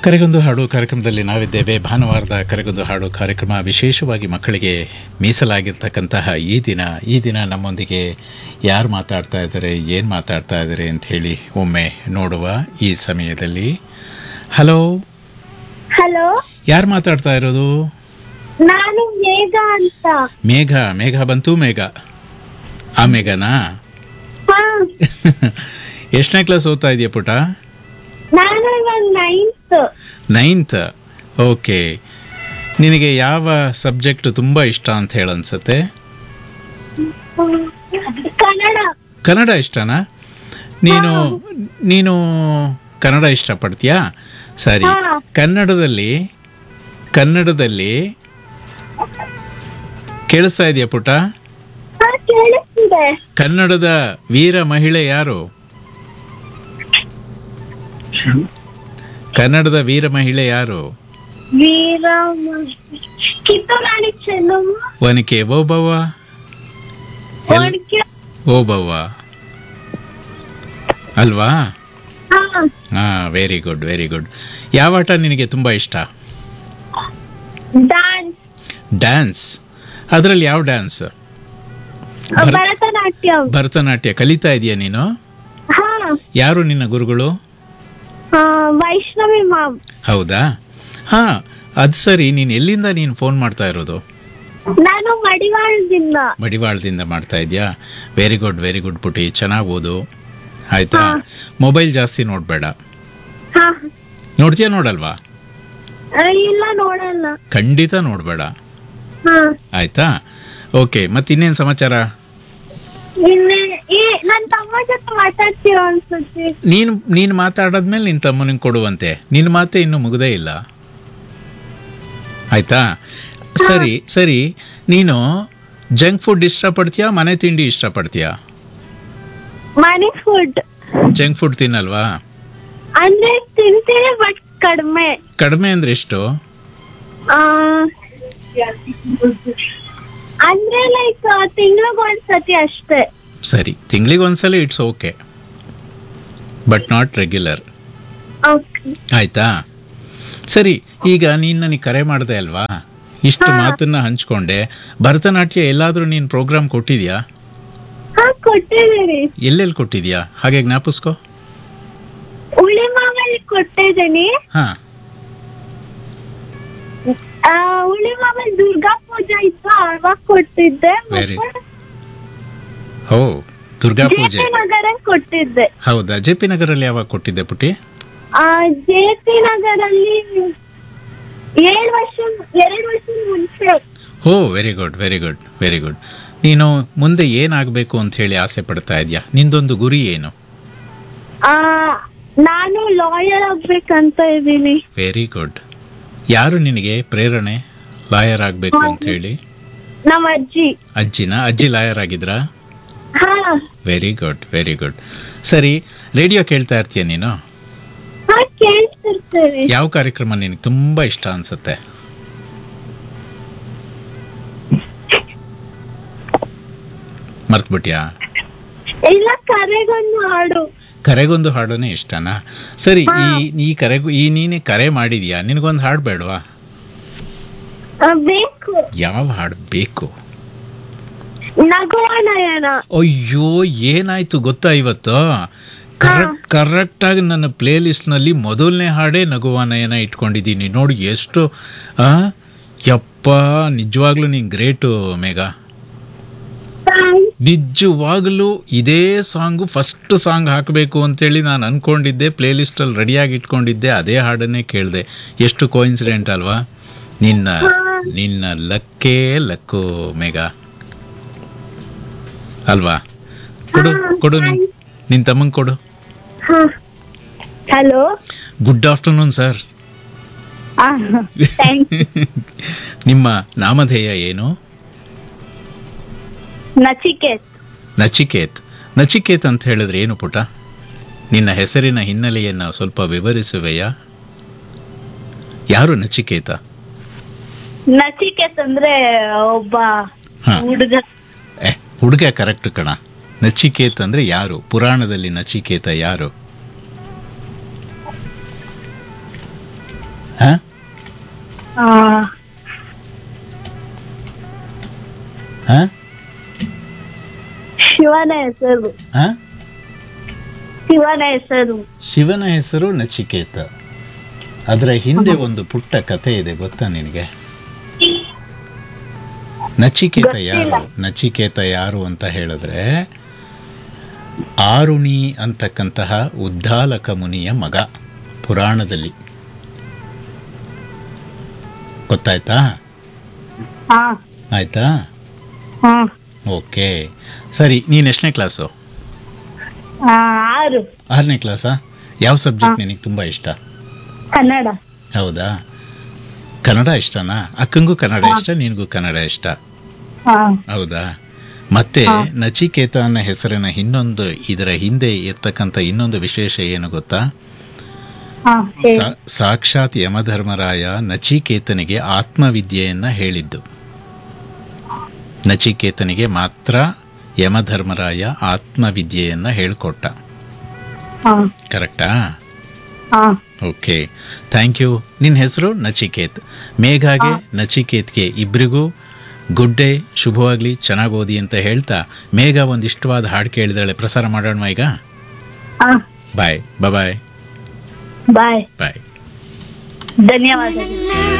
ಕರೆಗೊಂದು ಹಾಡು ಕಾರ್ಯಕ್ರಮದಲ್ಲಿ ನಾವಿದ್ದೇವೆ ಭಾನುವಾರದ ಕರೆಗೊಂದು ಹಾಡು ಕಾರ್ಯಕ್ರಮ ವಿಶೇಷವಾಗಿ ಮಕ್ಕಳಿಗೆ ಮೀಸಲಾಗಿರ್ತಕ್ಕಂತಹ ಈ ದಿನ ಈ ದಿನ ನಮ್ಮೊಂದಿಗೆ ಯಾರು ಮಾತಾಡ್ತಾ ಇದ್ದಾರೆ ಏನು ಮಾತಾಡ್ತಾ ಇದ್ದಾರೆ ಅಂತ ಹೇಳಿ ಒಮ್ಮೆ ನೋಡುವ ಈ ಸಮಯದಲ್ಲಿ ಹಲೋ ಹಲೋ ಯಾರು ಮಾತಾಡ್ತಾ ಇರೋದು ನಾನು ಮೇಘ ಅಂತ ಮೇಘ ಮೇಘ ಬಂತು ಮೇಘ ಆ ಮೇಘನಾ ಹಾ ಎಷ್ಟನೇ ಕ್ಲಾಸ್ ಓದ್ತಾ ಇದೆಯಾ ಪುಟ ನಾನು ಇವಾಗ ನೈನ್ತ್ ನೈನ್ತ್ ಓಕೆ ನಿನಗೆ ಯಾವ ಸಬ್ಜೆಕ್ಟ್ ತುಂಬ ಇಷ್ಟ ಅಂತ ಹೇಳಿ ಅನ್ಸುತ್ತೆ ಕನ್ನಡ ಕನ್ನಡ ಇಷ್ಟನಾ ನೀನು ನೀನು ಕನ್ನಡ ಇಷ್ಟಪಡ್ತೀಯಾ ಸರಿ ಹಾ. ಕನ್ನಡದಲ್ಲಿ ಕನ್ನಡದಲ್ಲಿ ಕೇಳಿಸ್ತಾ ಇದೆಯಾ ಪುಟ ಹಾ ಕೇಳಿಸ್ತಿದೆ ಕನ್ನಡದ ವೀರ ಮಹಿಳೆ ಯಾರು ಕನ್ನಡದ ವೀರ ಮಹಿಳೆ ಯಾರು ವೀರ ಕಿತ್ತೂರಾಣಿ ಚೆನ್ನಮ್ಮ ವನಿಕೆ ಓಬವ್ವ ಎಲ್- ಒಣಕೆ ಓಬವ್ವ ಅಲ್ವಾ ಹಾ ಹಾ ವೆರಿ ಗುಡ್ ವೆರಿ ಗುಡ್ ಯಾವ ಆಟ ನಿನಗೆ ತುಂಬ ಇಷ್ಟ ಡಾನ್ಸ್ ಡ್ಯಾನ್ಸ್ ಅದರಲ್ಲಿ ಯಾವ ಡ್ಯಾನ್ಸ್ ಭರ- ಭರತನಾಟ್ಯಂ ಭರತನಾಟ್ಯ ಕಲಿತಾ ಇದೆಯಾ ನೀನು ಹಾ ಯಾರು ನಿನ್ನ ಗುರುಗಳು ಆ, ವೈಷ್ಣವಿ ಮಾಮ್ ಹೌದಾ ಹಾ ಅದು ಸರಿ ನೀನು ಎಲ್ಲಿಂದ ನೀನು ಫೋನ್ ಮಾಡ್ತಾ ಇರೋದು ನಾನು ಮಡಿವಾಳದಿಂದ ಮಡಿವಾಳದಿಂದ ಮಾಡ್ತಾ ಇದೆಯಾ ವೆರಿ ಗುಡ್ ವೆರಿ ಗುಡ್ ಪುಟಿ ಚೆನ್ನಾಗಿ ಓದು ಆಯ್ತಾ ಹಾ. ಮೊಬೈಲ್ ಜಾಸ್ತಿ ನೋಡಬೇಡ ಹಾ ನೋಡ್ತೀಯಾ ನೋಡಲ್ವಾ ಆ, ಇಲ್ಲ ನೋಡಲ್ಲ ಖಂಡಿತ ನೋಡಬೇಡ ಹಾ ಆಯ್ತಾ ಓಕೆ ಮತ್ತೆ ಇನ್ನೇನು ಸಮಾಚಾರ ಇನ್ನೇ ಈ ನನ್ ತಮ್ಮ ಜೊತೆ ಮಾತಾಡ್ತೀವ ಅನ್ಸುತ್ತೆ ನೀನು ನೀನು ಮಾತಾಡಾದ್ಮೇಲೆ ನಿನ್ನ ತಮ್ಮನಿಗೆ ಕೊಡುವಂತೆ ನಿನ್ನ ಮಾತೆ ಇನ್ನೂ ಮುಗ್ದೇ ಇಲ್ಲ ಆಯ್ತಾ ಸರಿ ಸರಿ ನೀನು ಜಂಕ್ ಫುಡ್ ಇಷ್ಟಪಡ್ತೀಯಾ ಮನೆ ತಿಂಡಿ ಇಷ್ಟಪಡ್ತೀಯಾ ಮನಿ ಫುಡ್ ಜಂಕ್ ಫುಡ್ ತಿನ್ನಲ್ವಾ ಅಂದ್ರೆ ತಿಂತೀನಿ ಬಟ್ ಕಡಿಮೆ ಕಡಿಮೆ ಅಂದ್ರೆ ಎಷ್ಟು ಆ, ಅಂದ್ರೆ ಲೈಕ್ ತಿಂಗ್ಳಿಗ್ ಒಂದ್ಸತಿ ಅಷ್ಟೇ ಸರಿ ತಿಂಗಳಿಗೆ ಒಂದ್ಸಲ it's okay but not regular okay ಆಯ್ತಾ ಸರಿ ಈಗ ನೀನು ನನಗೆ ಕರೆ ಮಾಡಿದೆ ಅಲ್ವಾ ಇಷ್ಟು ಮಾತನ್ನ ಹಂಚ್ಕೊಂಡೆ ಭರತನಾಟ್ಯ ಎಲ್ಲಾದರೂ ನೀನು ಪ್ರೋಗ್ರಾಮ್ ಕೊಟ್ಟಿದ್ಯಾ ಹಾ ಕೊಟ್ಟಿದ್ದೀನಿ ಎಲ್ಲೆಲ್ಲಿ ಕೊಟ್ಟಿದ್ಯಾ ಹಾಗೆ ಜ್ಞಾಪಿಸ್ಕೋ ಉಳಿ ಮಾವಲ್ಲಿ ಕೊಟ್ಟಿದ್ದೀನಿ ಹಾ ಆ, ಉಳಿ ಮಾವಲ್ಲಿ ದುರ್ಗಾ ಪೂಜೆ ಇತ್ತು ಆವಾಗ ಕೊಟ್ಟಿದ್ದೆ Very- ಓ ದುರ್ಗಾ ಪೂಜೆ ನಗರ ಕೊಟ್ಟಿದ್ದೆ ಹೌದಾ ಜೆ ಪಿ ನಗರಲ್ಲಿ ಯಾವಾಗ ಕೊಟ್ಟಿದ್ದೆ ಪುಟಿ ಜೆ ಪಿ ನಗರಲ್ಲಿ ಏಳು ವರ್ಷ ಎರಡು ವರ್ಷ ಮುಂಚೆ oh very good very good very good ನೀನು ಮುಂದೆ ಏನಾಗಬೇಕು ಅಂತ ಹೇಳಿ ಆಸೆ ಪಡ್ತಾ ಇದೆಯಾ ನಿಂದೊಂದು ಗುರಿ ಏನು ಆ, ನಾನು ಲಾಯರ್ ಆಗ್ಬೇಕಂತ ಇದ್ದೀನಿ ವೆರಿ ಗುಡ್ ಯಾರು ನಿನಗೆ ಪ್ರೇರಣೆ ಲಾಯರ್ ಆಗಬೇಕು ಅಂತ ಹೇಳಿ ನಮ್ಮ ಅಜ್ಜಿ ಅಜ್ಜಿನ ಅಜ್ಜಿ ಲಾಯರ್ ಆಗಿದ್ರಾ ಹಾ ವೆರಿ ಗುಡ್ ವೆರಿ ಗುಡ್ ಸರಿ ರೇಡಿಯೋ ಕೇಳ್ತಾ ಇರ್ತೀಯ ನೀನು ಹಾ ಕೇಳ್ತಿರ್ತೇವೆ ಯಾವ ಕಾರ್ಯಕ್ರಮ ನಿನಗೆ ತುಂಬಾ ಇಷ್ಟ ಅನ್ಸುತ್ತೆ ಮರ್ತ್ಬಿಟ್ಯಾ ಇಲ್ಲ ಕರೆಗೊಂದು ಹಾಡು ಕರೆಗೊಂದು ಹಾಡೋನೇ ಇಷ್ಟನಾ ಸರಿ ಈ ಈ ಕರೆಗೂ ಈ ನೀನೆ ಕರೆ ಮಾಡಿದ್ಯಾ ನಿನಗೊಂದು ಹಾಡು ಬೇಡವಾ ಆ, ಬೇಕು ಯಾವ ಹಾಡು ಬೇಕು ನಗುವ ನಯನ ಅಯ್ಯೋ ಏನಾಯ್ತು ಗೊತ್ತಾ ಇವತ್ತು ಕರೆಕ್ಟ್ ಕರೆಕ್ಟ್ ಆಗಿ ನನ್ನ ಪ್ಲೇ ಲಿಸ್ಟ್ ನಲ್ಲಿ ಮೊದಲನೇ ಹಾಡೇ ನಗುವ ನಯನ ಇಟ್ಕೊಂಡಿದ್ದೀನಿ ನೋಡಿ ಎಷ್ಟು ಆ ಯಪ್ಪ ನಿಜವಾಗ್ಲೂ ನೀನ್ ಗ್ರೇಟು ಮೇಘ Thanks. ನಿಜವಾಗ್ಲೂ ಇದೇ ಸಾಂಗು ಫಸ್ಟ್ ಸಾಂಗ್ ಹಾಕಬೇಕು ಅಂತೇಳಿ ನಾನು ಅನ್ಕೊಂಡಿದ್ದೆ ಪ್ಲೇ ಲಿಸ್ಟಲ್ಲಿ ರೆಡಿಯಾಗಿ ಇಟ್ಕೊಂಡಿದ್ದೆ ಅದೇ ಹಾಡನ್ನೇ ಕೇಳಿದೆ ಎಷ್ಟು ಕೋಇನ್ಸಿಡೆಂಟ್ ಅಲ್ವಾ ನಿನ್ನ ನಿನ್ನ ಲಕ್ಕೇ ಲಕ್ಕು ಮೇಘ ಅಲ್ವಾ ಕೊಡು ಕೊಡು ನಿನ್ ನಿನ್ ತಮ್ಮಂಗ್ ಕೊಡು ಹಾ hello good afternoon sir thanks ನಿಮ್ಮ ನಾಮಧೇಯ ಏನು ನಚಿಕೇತ್ ನಚಿಕೇತ್ ನಚಿಕೇತ್ ಅಂತ ಹೇಳಿದ್ರೆ ಏನು ಪುಟ ನಿನ್ನ ಹೆಸರಿನ ಹಿನ್ನೆಲೆಯನ್ನು ಸ್ವಲ್ಪ ವಿವರಿಸುವೆಯಾ ಯಾರು ನಚಿಕೇತ ನಚಿಕೇತ್ ಅಂದ್ರೆ ಒಬ್ಬ ಹಾ. ಹುಡುಗ ಏ ಹುಡುಗ ಕರೆಕ್ಟ್ ಕಣ ನಚಿಕೇತ್ ಅಂದ್ರೆ ಯಾರು ಪುರಾಣದಲ್ಲಿ ನಚಿಕೇತ ಯಾರು ಹಾ ಆ, ಹಾ ಶಿವನ ಹೆಸರು ಹಾ ಶಿವನ ಹೆಸರು ಶಿವನ ಹೆಸರು ನಚಿಕೇತ ಅದರ ಹಿಂದೆ ಒಂದು ಪುಟ್ಟ ಕಥೆ ಇದೆ ಗೊತ್ತಾ ನಿನಗೆ ನಚಿಕೇತ ಯಾರು ನಚಿಕೇತ ಯಾರು ಅಂತ ಹೇಳಿದ್ರೆ ಆರುಣಿ ಅಂತಕ್ಕಂತಹ ಉದ್ದಾಲಕ ಮುನಿಯ ಮಗ ಪುರಾಣದಲ್ಲಿ ಗೊತ್ತಾಯ್ತಾ ಹಾ ಆಯ್ತಾ ಹಾ ಓಕೆ ಸರಿ ನೀನು ಎಷ್ಟನೇ ಕ್ಲಾಸು ಆ, ಆರು ಆರನೇ ಕ್ಲಾಸಾ ಯಾವ ಸಬ್ಜೆಕ್ಟ್ ನಿನಗೆ ತುಂಬ ಇಷ್ಟ ಕನ್ನಡ ಹೌದಾ ಕನ್ನಡ ಇಷ್ಟನಾ ಅಕ್ಕಂಗೂ ಕನ್ನಡ ಇಷ್ಟ ನಿನಗೂ ಕನ್ನಡ ಇಷ್ಟ ಹಾ ಹೌದಾ ಮತ್ತೆ ನಚಿಕೇತ ಅನ್ನೋ ಹೆಸರಿನ ಇನ್ನೊಂದು ಇದರ ಹಿಂದೆ ಇರ್ತಕ್ಕಂಥ ಇನ್ನೊಂದು ವಿಶೇಷ ಏನು ಗೊತ್ತಾ ಹಾ ಹೇಳಿ ಸಾ- ಸಾಕ್ಷಾತ್ ಯಮಧರ್ಮರಾಯ ನಚಿಕೇತನಿಗೆ ಆತ್ಮವಿದ್ಯೆಯನ್ನ ಹೇಳಿದ್ದು ನಚಿಕೇತನಿಗೆ ಮಾತ್ರ ಯಮಧರ್ಮರಾಯ ಆತ್ಮವಿದ್ಯೆಯನ್ನ ಹೇಳ್ಕೊಟ್ಟ ಹಾ ಕರೆಕ್ಟಾ ಹಾ ಓಕೆ ಥ್ಯಾಂಕ್ ಯು ನಿನ್ನ ಹೆಸರು ನಚಿಕೇತ್ ಮೇಘಾಗೆ ನಚಿಕೇತ್ಗೆ ಇಬ್ಬರಿಗೂ ಗುಡ್ ಡೇ ಶುಭವಾಗಲಿ ಚೆನ್ನಾಗಿ ಓದಿ ಅಂತ ಹೇಳ್ತಾ ಮೇಘ ಒಂದು ಇಷ್ಟವಾದ ಹಾಡು ಕೇಳಿದಾಳೆ ಪ್ರಸಾರ ಮಾಡೋಣ ಈಗ ಹಾ ಬಾಯ್ ಬಾಯ್ ಬಾಯ್ ಬಾಯ್ ಧನ್ಯವಾದಗಳು